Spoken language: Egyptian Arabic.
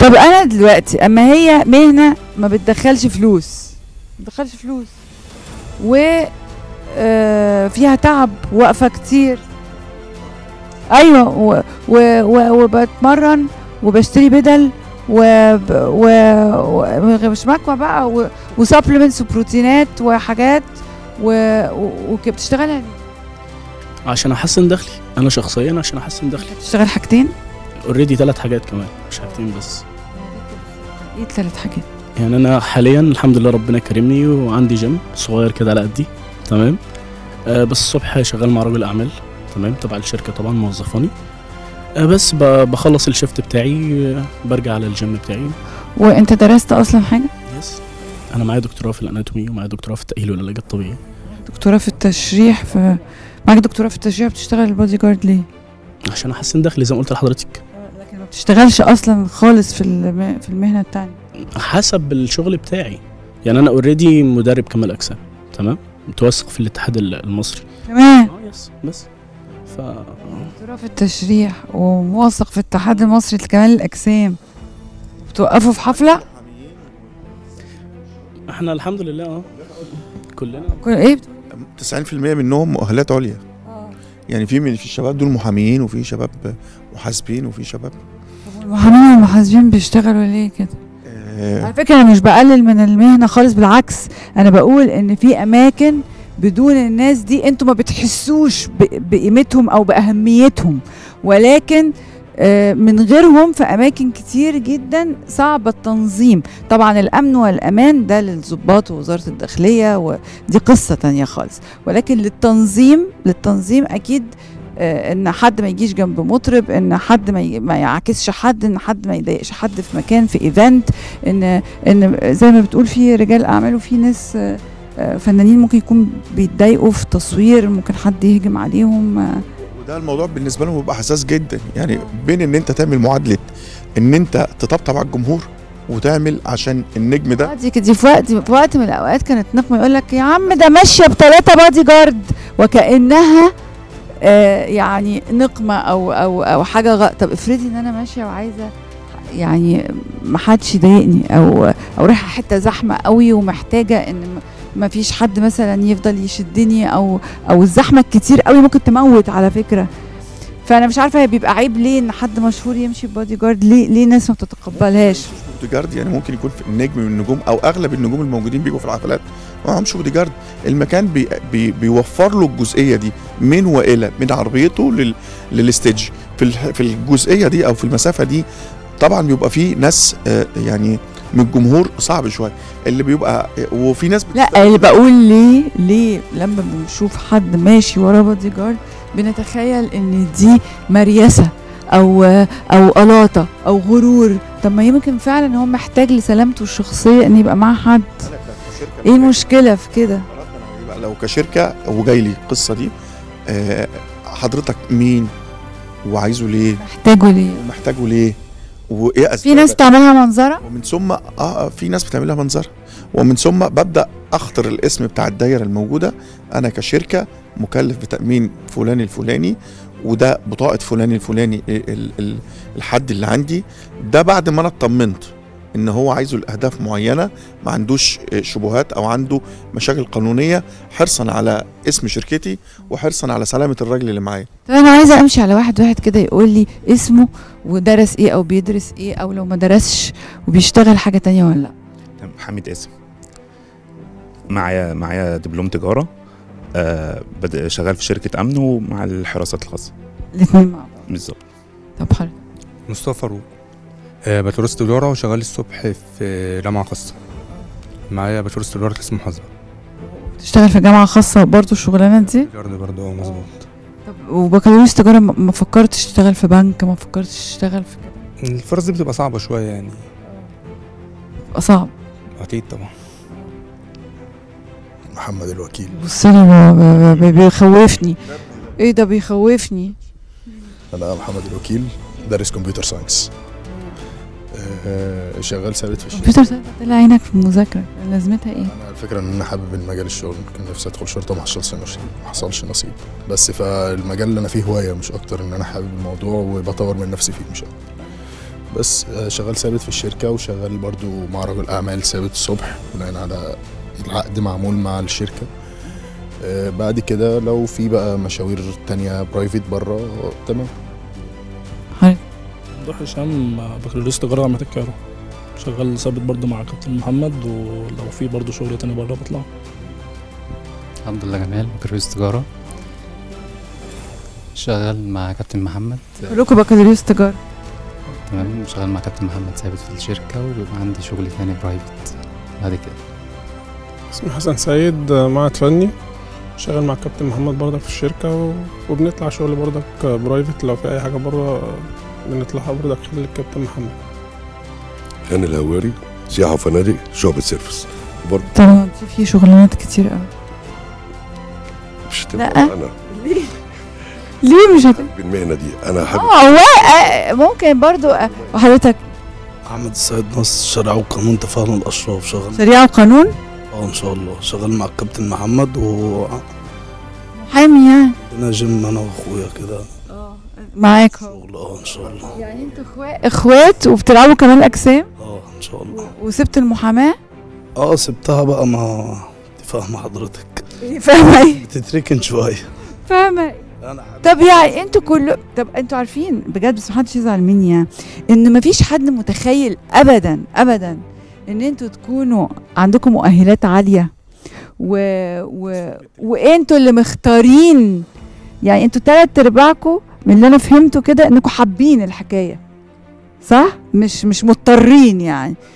طب انا دلوقتي اما هي مهنه ما بتدخلش فلوس ما بتدخلش فلوس و آه، فيها تعب وقفه كتير ايوه و و و وبتمرن وبشتري بدل و و و- مش مكوى بقى و- وسبلمنتس وبروتينات وحاجات و و- وك- بتشتغلها ليه؟ عشان احسن دخلي انا شخصيا عشان احسن دخلي بتشتغل حاجتين؟ اوريدي ثلاث حاجات كمان مش حاجتين بس ايه الثلاث حاجات؟ يعني انا حاليا الحمد لله ربنا كرمني وعندي جيم صغير كده على قدي تمام آه بس الصبح شغال مع رجل اعمال تمام تبع الشركه طبعا موظفاني آه بس ب- بخلص الشيفت بتاعي آه برجع على الجيم بتاعي وانت درست اصلا حاجه؟ يس انا معايا دكتوراه في الاناتومي ومعايا دكتوراه في التاهيل والعلاج الطبيعي دكتوراه في التشريح في معاك دكتوراه في التشريح بتشتغل البودي جارد ليه؟ عشان احسن دخلي زي ما قلت لحضرتك لكن ما بتشتغلش اصلا خالص في الم- في المهنه التانية حسب الشغل بتاعي يعني انا اوريدي مدرب كمال اجسام تمام متوثق في الاتحاد ال- المصري كمان اه يس بس ف دكتوراه في التشريح وموثق في الاتحاد المصري لكمال الاجسام بتوقفوا في حفله احنا الحمد لله اه كلنا كل ايه 90% منهم مؤهلات عليا يعني في من في الشباب دول محاميين وفي شباب محاسبين وفي شباب المحامين والمحاسبين بيشتغلوا ليه كده؟ آه، على فكره انا مش بقلل من المهنه خالص بالعكس انا بقول ان في اماكن بدون الناس دي انتوا ما بتحسوش ب- بقيمتهم او باهميتهم ولكن آه، من غيرهم في اماكن كتير جدا صعب التنظيم طبعا الامن والامان ده للضباط ووزاره الداخليه ودي قصه تانية خالص ولكن للتنظيم للتنظيم اكيد آه، ان حد ما يجيش جنب مطرب ان حد ما ي- ما يعاكسش حد ان حد ما يضايقش حد في مكان في ايفنت ان ان زي ما بتقول في رجال اعمال وفي ناس آه، آه، فنانين ممكن يكون بيتضايقوا في تصوير ممكن حد يهجم عليهم آه، وده الموضوع بالنسبه لهم بيبقى حساس جدا يعني بين ان انت تعمل معادله ان انت تطبطب على الجمهور وتعمل عشان النجم ده دي دي في وقت في وقت من الاوقات كانت نقمه يقول لك يا عم ده ماشيه بثلاثه بادي جارد وكانها آه يعني نقمه او او او حاجه غ... طب افرضي ان انا ماشيه وعايزه يعني ما حدش يضايقني او او رايحه حته زحمه قوي ومحتاجه ان ما فيش حد مثلا يفضل يشدني او او الزحمه الكتير قوي ممكن تموت على فكره فانا مش عارفه هي بيبقى عيب ليه ان حد مشهور يمشي ببادي جارد ليه ليه ناس ما بتتقبلهاش بودي جارد يعني ممكن يكون في النجم من النجوم او اغلب النجوم الموجودين بيجوا في الحفلات ما معهمش بودي جارد المكان بي بي بيوفر له الجزئيه دي من والى من عربيته لل للستيج في الح- في الجزئيه دي او في المسافه دي طبعا بيبقى في ناس آه، يعني من الجمهور صعب شويه اللي بيبقى وفي ناس لا اللي بقول ليه ليه لما بنشوف حد ماشي ورا بادي جارد بنتخيل ان دي مريسه او او قلاطه او غرور طب ما يمكن فعلا هو محتاج لسلامته الشخصيه ان يبقى معاه حد ايه المشكله في كده يبقى لو كشركه وجاي لي القصه دي آه، حضرتك مين وعايزه ليه محتاجه ليه ومحتاجه ليه وايه اسبابك في ناس تعملها منظره ومن ثم اه آه، في ناس بتعملها منظر ومن ثم ببدا اخطر الاسم بتاع الدايره الموجوده انا كشركه مكلف بتامين فلان الفلاني وده بطاقه فلان الفلاني ال- ال- الحد اللي عندي ده بعد ما انا اطمنت ان هو عايزه لاهداف معينه ما عندوش آه، شبهات او عنده مشاكل قانونيه حرصا على اسم شركتي وحرصا على سلامه الراجل اللي معايا طب انا عايزه امشي على واحد واحد كده يقول لي اسمه ودرس ايه او بيدرس ايه او لو ما درسش وبيشتغل حاجه تانية ولا لا حميد قاسم معايا معايا دبلوم تجاره آه بد- شغال في شركه امن ومع الحراسات الخاصه الاثنين مع بعض بالظبط طب حلو مصطفى فاروق آه، بكالوريوس تجارة وشغال الصبح في جامعة خاصة معايا بكالوريوس تجارة قسم محاسبة تشتغل في جامعه خاصه برضو الشغلانات دي جارد برضه اه مظبوط طب وبكالوريوس تجاره ما ما فكرتش تشتغل في بنك ما فكرتش تشتغل في كده الفرص دي بتبقى صعبة شوية يعني بيبقى صعب أكيد طبعا محمد الوكيل بص لي ب- ب- بيخوفني ايه ده بيخوفني انا محمد الوكيل دارس كمبيوتر ساينس آه، شغال ثابت في الشركه كمبيوتر ساينس طلع عينك في المذاكره لازمتها ايه انا الفكره ان انا حابب المجال الشغل كان نفسي ادخل شرطه ما حصلش نصيب ما حصلش نصيب بس فالمجال اللي انا فيه هوايه مش اكتر ان انا حابب الموضوع وبطور من نفسي فيه مش اكتر بس آه، شغال ثابت في الشركه وشغال برضو مع رجل اعمال ثابت الصبح بناء على العقد معمول مع الشركه آه، بعد كده لو في بقى مشاوير تانية برايفت بره آه، تمام ممدوح هشام بكالوريوس تجارة جامعة القاهرة شغال ثابت برضه مع كابتن محمد ولو في برضه شغل تاني بره بطلع عبد الله جمال بكالوريوس تجارة شغال مع كابتن محمد كلكم بكالوريوس تجاره تمام شغال مع كابتن محمد ثابت في الشركة وبيبقى عندي شغل تاني برايفت بعد كده اسمي حسن سيد معهد فني شغال مع الكابتن محمد برضك في الشركة و- وبنطلع شغل برضك برايفت لو في أي حاجة بره بنطلعها برضك خلال الكابتن محمد هاني الهواري سياحة وفنادق شعبة سيرفيس برضه طبعا دي في شغلانات كتير قوي مش لا. هتبقى انا ليه ليه مش هت... بالمهنة دي انا حابب اه هو آه، ممكن برضو آه، وحضرتك أحمد السيد نص شرع وقانون تفاهم الأشراف شغال شريعه وقانون اه إن شاء الله شغال مع الكابتن محمد وعندنا محامي يعني جيم أنا وأخويا كده معاك هو شغل اه إن شاء الله يعني انتوا اخوات اخوات وبتلعبوا كمان اجسام اه إن شاء الله وسبت المحاماه اه سبتها بقى ما انت فاهمة حضرتك فاهمه ايه بتتركن شوية فاهمه أنا طب يعني انتوا كل طب انتوا عارفين بجد بس محدش يزعل مني يعني ان مفيش حد متخيل ابدا ابدا ان انتوا تكونوا عندكم مؤهلات عاليه و... و... وانتوا اللي مختارين يعني انتوا تلات ارباعكم من اللي انا فهمته كده انكم حابين الحكايه صح مش مش مضطرين يعني